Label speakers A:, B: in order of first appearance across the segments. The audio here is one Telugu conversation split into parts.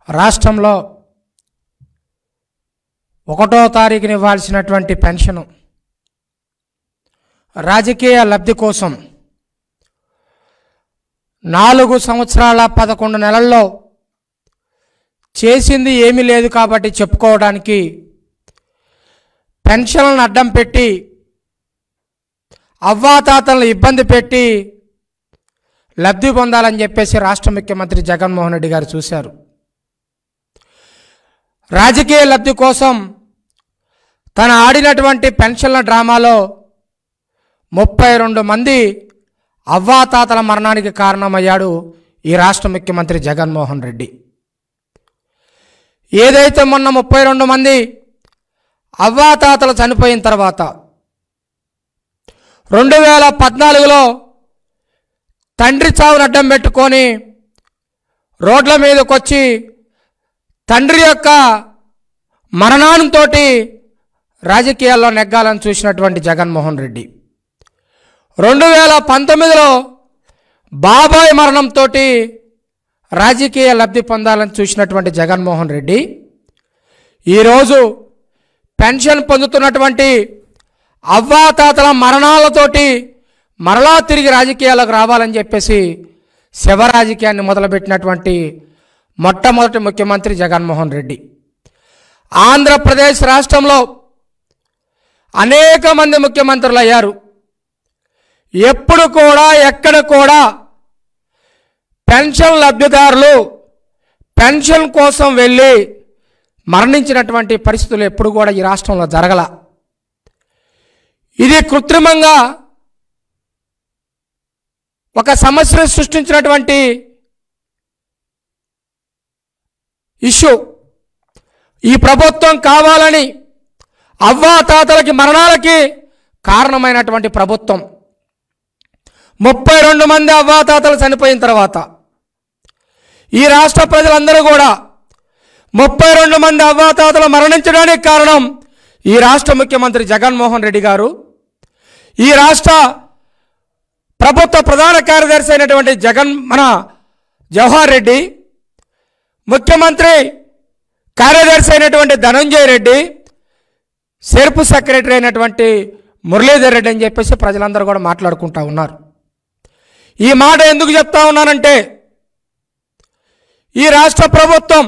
A: రాష్ట్రంలో ఒకటో తారీఖున ఇవ్వాల్సినటువంటి పెన్షను రాజకీయ లబ్ధి కోసం నాలుగు సంవత్సరాల పదకొండు నెలల్లో చేసింది ఏమీ లేదు కాబట్టి చెప్పుకోవడానికి పెన్షన్లను అడ్డం పెట్టి అవ్వాతాతలను ఇబ్బంది పెట్టి లబ్ధి పొందాలని చెప్పేసి రాష్ట్ర ముఖ్యమంత్రి జగన్మోహన్ రెడ్డి గారు చూశారు రాజకీయ లబ్ధి కోసం తను ఆడినటువంటి పెన్షన్ల డ్రామాలో ముప్పై రెండు మంది అవ్వాతాతల మరణానికి కారణమయ్యాడు ఈ రాష్ట్ర ముఖ్యమంత్రి జగన్మోహన్ రెడ్డి ఏదైతే మొన్న ముప్పై రెండు మంది అవ్వాతాతలు చనిపోయిన తర్వాత రెండు వేల పద్నాలుగులో తండ్రి చావును అడ్డం పెట్టుకొని రోడ్ల మీదకి వచ్చి తండ్రి యొక్క మరణంతో రాజకీయాల్లో నెగ్గాలని చూసినటువంటి జగన్మోహన్ రెడ్డి రెండు వేల పంతొమ్మిదిలో బాబాయ్ మరణంతో రాజకీయ లబ్ధి పొందాలని చూసినటువంటి జగన్మోహన్ రెడ్డి ఈరోజు పెన్షన్ పొందుతున్నటువంటి అవ్వాతాతల మరణాలతోటి మరలా తిరిగి రాజకీయాలకు రావాలని చెప్పేసి శవ రాజకీయాన్ని మొదలుపెట్టినటువంటి మొట్టమొదటి ముఖ్యమంత్రి జగన్మోహన్ రెడ్డి ఆంధ్రప్రదేశ్ రాష్ట్రంలో అనేక మంది ముఖ్యమంత్రులు అయ్యారు ఎప్పుడు కూడా ఎక్కడ కూడా పెన్షన్ లబ్ధిదారులు పెన్షన్ కోసం వెళ్ళి మరణించినటువంటి పరిస్థితులు ఎప్పుడు కూడా ఈ రాష్ట్రంలో జరగల ఇది కృత్రిమంగా ఒక సమస్యను సృష్టించినటువంటి ఇష్యూ ఈ ప్రభుత్వం కావాలని అవ్వాతాతలకి మరణాలకి కారణమైనటువంటి ప్రభుత్వం ముప్పై రెండు మంది అవ్వాతాతలు చనిపోయిన తర్వాత ఈ రాష్ట్ర ప్రజలందరూ కూడా ముప్పై రెండు మంది అవ్వాతాతలు మరణించడానికి కారణం ఈ రాష్ట్ర ముఖ్యమంత్రి జగన్మోహన్ రెడ్డి గారు ఈ రాష్ట్ర ప్రభుత్వ ప్రధాన కార్యదర్శి అయినటువంటి జగన్ మన జవహర్ రెడ్డి ముఖ్యమంత్రి కార్యదర్శి అయినటువంటి ధనంజయ రెడ్డి సెర్పు సెక్రటరీ అయినటువంటి మురళీధర్ రెడ్డి అని చెప్పేసి ప్రజలందరూ కూడా మాట్లాడుకుంటా ఉన్నారు ఈ మాట ఎందుకు చెప్తా ఉన్నానంటే ఈ రాష్ట్ర ప్రభుత్వం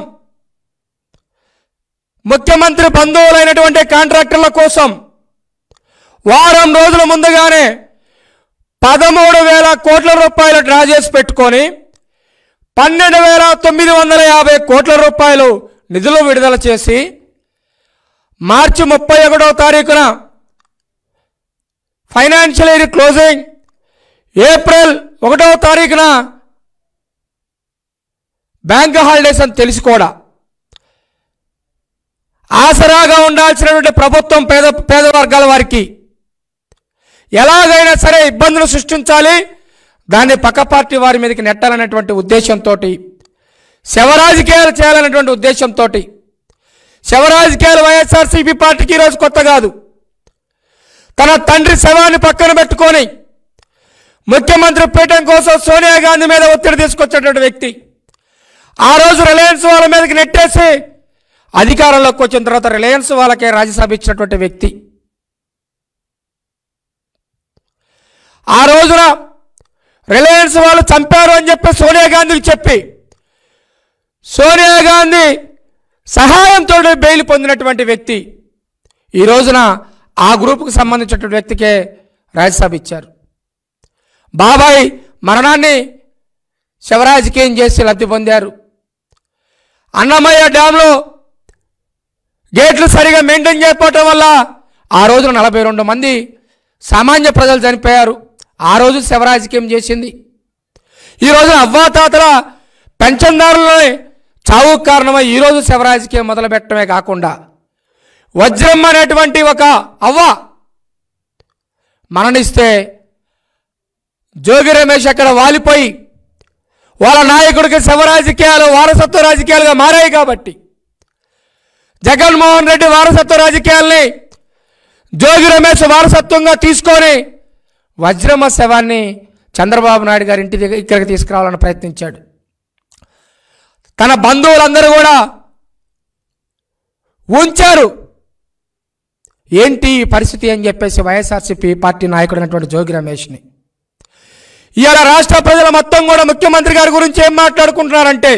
A: ముఖ్యమంత్రి బంధువులైనటువంటి కాంట్రాక్టర్ల కోసం వారం రోజుల ముందుగానే పదమూడు వేల కోట్ల రూపాయలు డ్రా చేసి పెట్టుకొని పన్నెండు వేల తొమ్మిది వందల యాభై కోట్ల రూపాయలు నిధులు విడుదల చేసి మార్చి ముప్పై ఒకటో తారీఖున ఫైనాన్షియల్ ఇయర్ క్లోజింగ్ ఏప్రిల్ ఒకటో తారీఖున బ్యాంక్ హాలిడేస్ అని తెలిసి కూడా ఆసరాగా ఉండాల్సినటువంటి ప్రభుత్వం పేద పేద వర్గాల వారికి ఎలాగైనా సరే ఇబ్బందులు సృష్టించాలి దాన్ని పక్క పార్టీ వారి మీదకి నెట్టాలనేటువంటి ఉద్దేశంతో శవరాజకీయాలు చేయాలనేటువంటి ఉద్దేశంతో శవరాజకీయాలు వైఎస్ఆర్సీపీ పార్టీకి ఈరోజు కొత్త కాదు తన తండ్రి శవాన్ని పక్కన పెట్టుకొని ముఖ్యమంత్రి పీఠం కోసం సోనియా గాంధీ మీద ఒత్తిడి తీసుకొచ్చేటువంటి వ్యక్తి ఆ రోజు రిలయన్స్ వాళ్ళ మీదకి నెట్టేసి అధికారంలోకి వచ్చిన తర్వాత రిలయన్స్ వాళ్ళకే రాజ్యసభ ఇచ్చినటువంటి వ్యక్తి ఆ రోజున రిలయన్స్ వాళ్ళు చంపారు అని చెప్పి సోనియా గాంధీకి చెప్పి సోనియా గాంధీ సహాయంతో బెయిల్ పొందినటువంటి వ్యక్తి ఈ రోజున ఆ గ్రూపుకు సంబంధించినటువంటి వ్యక్తికే రాజ్యసభ ఇచ్చారు బాబాయ్ మరణాన్ని శివరాజకీయం చేసి లబ్ధి పొందారు అన్నమయ్య డ్యాంలో గేట్లు సరిగా మెయింటైన్ చేయకపోవటం వల్ల ఆ రోజున నలభై రెండు మంది సామాన్య ప్రజలు చనిపోయారు ఆ రోజు శివరాజకీయం చేసింది ఈ రోజున అవ్వాతాతల పెన్షన్దారులని చావు కారణమై ఈరోజు శివరాజకీయం మొదలుపెట్టడమే కాకుండా వజ్రం అనేటువంటి ఒక అవ్వ మరణిస్తే జోగి రమేష్ అక్కడ వాలిపోయి వాళ్ళ నాయకుడికి శవ రాజకీయాలు వారసత్వ రాజకీయాలుగా మారాయి కాబట్టి జగన్మోహన్ రెడ్డి వారసత్వ రాజకీయాల్ని జోగి రమేష్ వారసత్వంగా తీసుకొని వజ్రమ శవాన్ని చంద్రబాబు నాయుడు గారి ఇంటి దగ్గర ఇక్కడికి తీసుకురావాలని ప్రయత్నించాడు తన బంధువులందరూ కూడా ఉంచారు ఏంటి ఈ పరిస్థితి అని చెప్పేసి వైఎస్ఆర్సీపీ పార్టీ నాయకుడైనటువంటి జోగి రమేష్ని ఇవాళ రాష్ట్ర ప్రజల మొత్తం కూడా ముఖ్యమంత్రి గారి గురించి ఏం మాట్లాడుకుంటున్నారంటే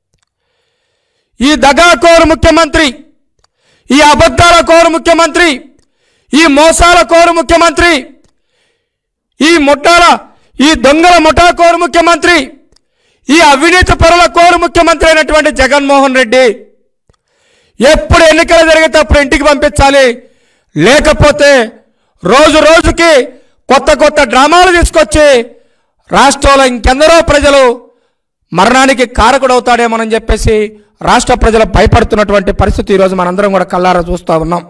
A: ఈ దగాకోరు ముఖ్యమంత్రి ఈ అబద్ధాల కోరు ముఖ్యమంత్రి ఈ మోసాల కోరు ముఖ్యమంత్రి ఈ ముఠాల ఈ దొంగల ముఠా కోరు ముఖ్యమంత్రి ఈ అవినీతి పరుల కోరు ముఖ్యమంత్రి అయినటువంటి జగన్మోహన్ రెడ్డి ఎప్పుడు ఎన్నికలు జరిగితే అప్పుడు ఇంటికి పంపించాలి లేకపోతే రోజు రోజుకి కొత్త కొత్త డ్రామాలు తీసుకొచ్చి రాష్ట్రంలో ఇంకెందరో ప్రజలు మరణానికి కారకుడవుతాడేమోనని చెప్పేసి రాష్ట్ర ప్రజలు భయపడుతున్నటువంటి పరిస్థితి ఈరోజు మనందరం కూడా కల్లారా చూస్తూ ఉన్నాం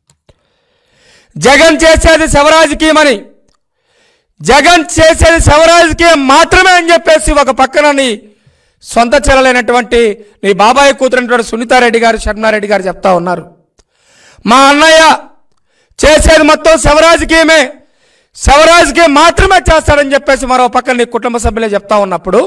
A: జగన్ చేసేది శవరాజకీయమని జగన్ చేసేది శవరాజకీయం మాత్రమే అని చెప్పేసి ఒక పక్కన నీ సొంత చెల్లలైనటువంటి నీ బాబాయ్ కూతురైనటువంటి సునీతారెడ్డి గారు శర్మారెడ్డి గారు చెప్తా ఉన్నారు మా అన్నయ్య చేసేది మొత్తం శవరాజకీయమే శవరాజకీయం మాత్రమే చేస్తాడని చెప్పేసి మరో పక్కన నీ కుటుంబ సభ్యులే చెప్తా ఉన్నప్పుడు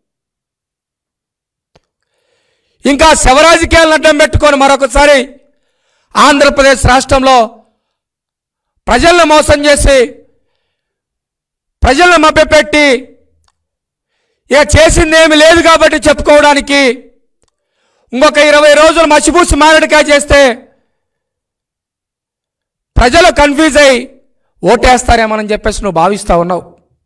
A: ఇంకా శవరాజకీయాలను అడ్డం పెట్టుకొని మరొకసారి ఆంధ్రప్రదేశ్ రాష్ట్రంలో ప్రజలను మోసం చేసి ప్రజలను మభ్యపెట్టి ఇక చేసింది ఏమి లేదు కాబట్టి చెప్పుకోవడానికి ఇంకొక ఇరవై రోజులు మసిపూసి మారడికాయ చేస్తే ప్రజలు కన్ఫ్యూజ్ అయి ఓటేస్తారేమోనని చెప్పేసి నువ్వు భావిస్తా ఉన్నావు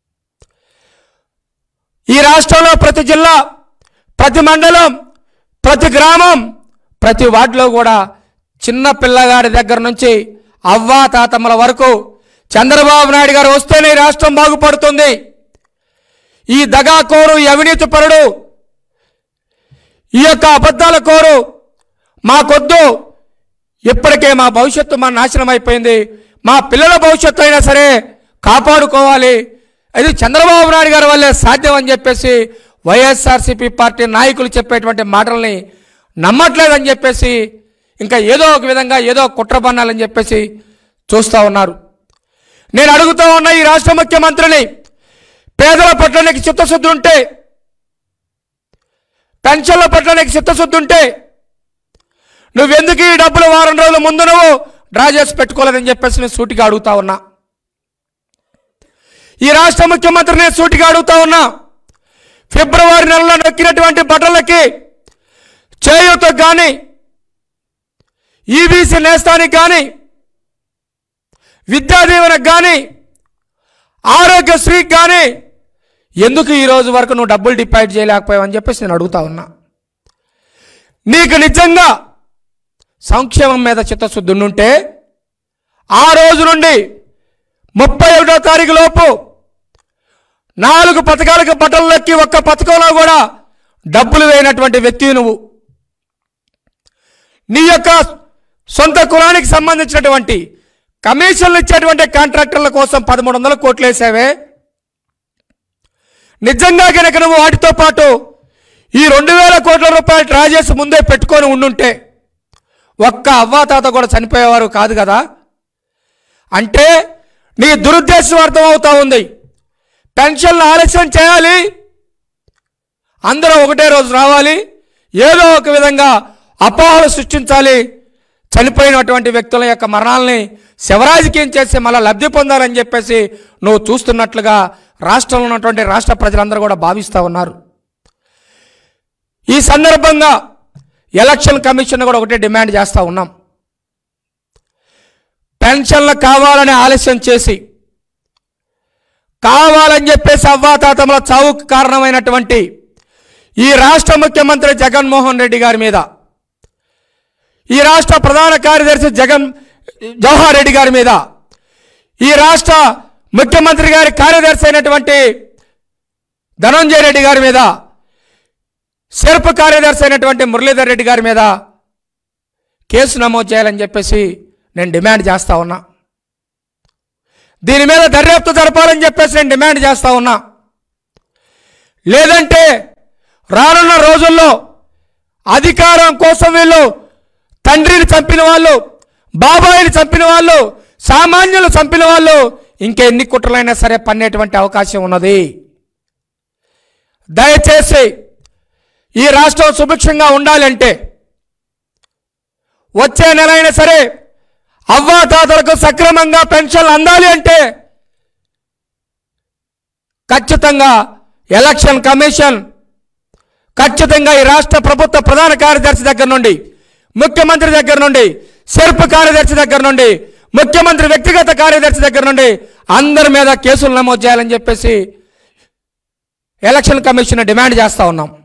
A: ఈ రాష్ట్రంలో ప్రతి జిల్లా ప్రతి మండలం ప్రతి గ్రామం ప్రతి వార్డులో కూడా చిన్న పిల్లగాడి దగ్గర నుంచి అవ్వా తాతమ్మల వరకు చంద్రబాబు నాయుడు గారు వస్తేనే ఈ రాష్ట్రం బాగుపడుతుంది ఈ దగాకోరు ఈ అవినీతి పరుడు ఈ యొక్క అబద్ధాల కోరు మాకొద్దు ఇప్పటికే మా భవిష్యత్తు మా నాశనం అయిపోయింది మా పిల్లల భవిష్యత్తు అయినా సరే కాపాడుకోవాలి అది చంద్రబాబు నాయుడు గారి వల్లే సాధ్యం అని చెప్పేసి వైఎస్ఆర్సీపీ పార్టీ నాయకులు చెప్పేటువంటి మాటల్ని నమ్మట్లేదని చెప్పేసి ఇంకా ఏదో ఒక విధంగా ఏదో కుట్ర పన్నాలని చెప్పేసి చూస్తూ ఉన్నారు నేను అడుగుతూ ఉన్న ఈ రాష్ట్ర ముఖ్యమంత్రిని పేదల పట్ల నీకు చిత్తశుద్ధి ఉంటే పెన్షన్ల పట్ల నీకు చిత్తశుద్ధి ఉంటే నువ్వెందుకు ఈ డబ్బులు వారం రోజుల ముందు నువ్వు డ్రా చేసి పెట్టుకోలేదని చెప్పేసి నేను సూటిగా అడుగుతా ఉన్నా ఈ రాష్ట్ర ముఖ్యమంత్రి నేను సూటిగా అడుగుతా ఉన్నా ఫిబ్రవరి నెలలో నొక్కినటువంటి బట్టలకి చేయూత కానీ ఈబీసీ నేస్తానికి కానీ విద్యా దీవెనకు కానీ ఆరోగ్యశ్రీకి కానీ ఎందుకు ఈ రోజు వరకు నువ్వు డబ్బులు డిపాజిట్ చేయలేకపోయావని చెప్పేసి నేను అడుగుతా ఉన్నా నీకు నిజంగా సంక్షేమం మీద చిత్తశుద్ధి ఉండుంటే ఆ రోజు నుండి ముప్పై ఒకటో తారీఖు లోపు నాలుగు పథకాలకు బట్టలు నొక్కి ఒక్క పథకంలో కూడా డబ్బులు వేయనటువంటి వ్యక్తి నువ్వు నీ యొక్క సొంత కులానికి సంబంధించినటువంటి కమిషన్లు ఇచ్చేటువంటి కాంట్రాక్టర్ల కోసం పదమూడు వందల కోట్లు వేసావే నిజంగా కనుక నువ్వు వాటితో పాటు ఈ రెండు వేల కోట్ల రూపాయలు డ్రా చేసి ముందే పెట్టుకొని ఉండుంటే ఒక్క అవ్వాతాత కూడా చనిపోయేవారు కాదు కదా అంటే నీ దురుద్దేశం అర్థమవుతా ఉంది పెన్షన్లు ఆలస్యం చేయాలి అందరూ ఒకటే రోజు రావాలి ఏదో ఒక విధంగా అపోహలు సృష్టించాలి చనిపోయినటువంటి వ్యక్తుల యొక్క మరణాలని శివరాజకీయం చేసి మళ్ళీ లబ్ధి పొందాలని చెప్పేసి నువ్వు చూస్తున్నట్లుగా రాష్ట్రంలో ఉన్నటువంటి రాష్ట్ర ప్రజలందరూ కూడా భావిస్తూ ఉన్నారు ఈ సందర్భంగా ఎలక్షన్ కమిషన్ కూడా ఒకటే డిమాండ్ చేస్తూ ఉన్నాం పెన్షన్లు కావాలని ఆలస్యం చేసి కావాలని చెప్పేసి అవ్వాతాతముల చావుకు కారణమైనటువంటి ఈ రాష్ట్ర ముఖ్యమంత్రి జగన్మోహన్ రెడ్డి గారి మీద ఈ రాష్ట్ర ప్రధాన కార్యదర్శి జగన్ జవహర్ రెడ్డి గారి మీద ఈ రాష్ట్ర ముఖ్యమంత్రి గారి కార్యదర్శి అయినటువంటి ధనంజయ రెడ్డి గారి మీద శిల్ప కార్యదర్శి అయినటువంటి మురళీధర్ రెడ్డి గారి మీద కేసు నమోదు చేయాలని చెప్పేసి నేను డిమాండ్ చేస్తా ఉన్నా దీని మీద దర్యాప్తు జరపాలని చెప్పేసి నేను డిమాండ్ చేస్తా ఉన్నా లేదంటే రానున్న రోజుల్లో అధికారం కోసం వీళ్ళు తండ్రిని చంపిన వాళ్ళు బాబాయిని చంపిన వాళ్ళు సామాన్యులు చంపిన వాళ్ళు ఇంకెన్ని కుట్రలైనా సరే పన్నేటువంటి అవకాశం ఉన్నది దయచేసి ఈ రాష్ట్రం సుభిక్షంగా ఉండాలంటే వచ్చే నెల అయినా సరే అవ్వాతాతలకు సక్రమంగా పెన్షన్లు అందాలి అంటే ఖచ్చితంగా ఎలక్షన్ కమిషన్ ఖచ్చితంగా ఈ రాష్ట్ర ప్రభుత్వ ప్రధాన కార్యదర్శి దగ్గర నుండి ముఖ్యమంత్రి దగ్గర నుండి సెర్ప్ కార్యదర్శి దగ్గర నుండి ముఖ్యమంత్రి వ్యక్తిగత కార్యదర్శి దగ్గర నుండి అందరి మీద కేసులు నమోదు చేయాలని చెప్పేసి ఎలక్షన్ కమిషన్ డిమాండ్ చేస్తా ఉన్నాం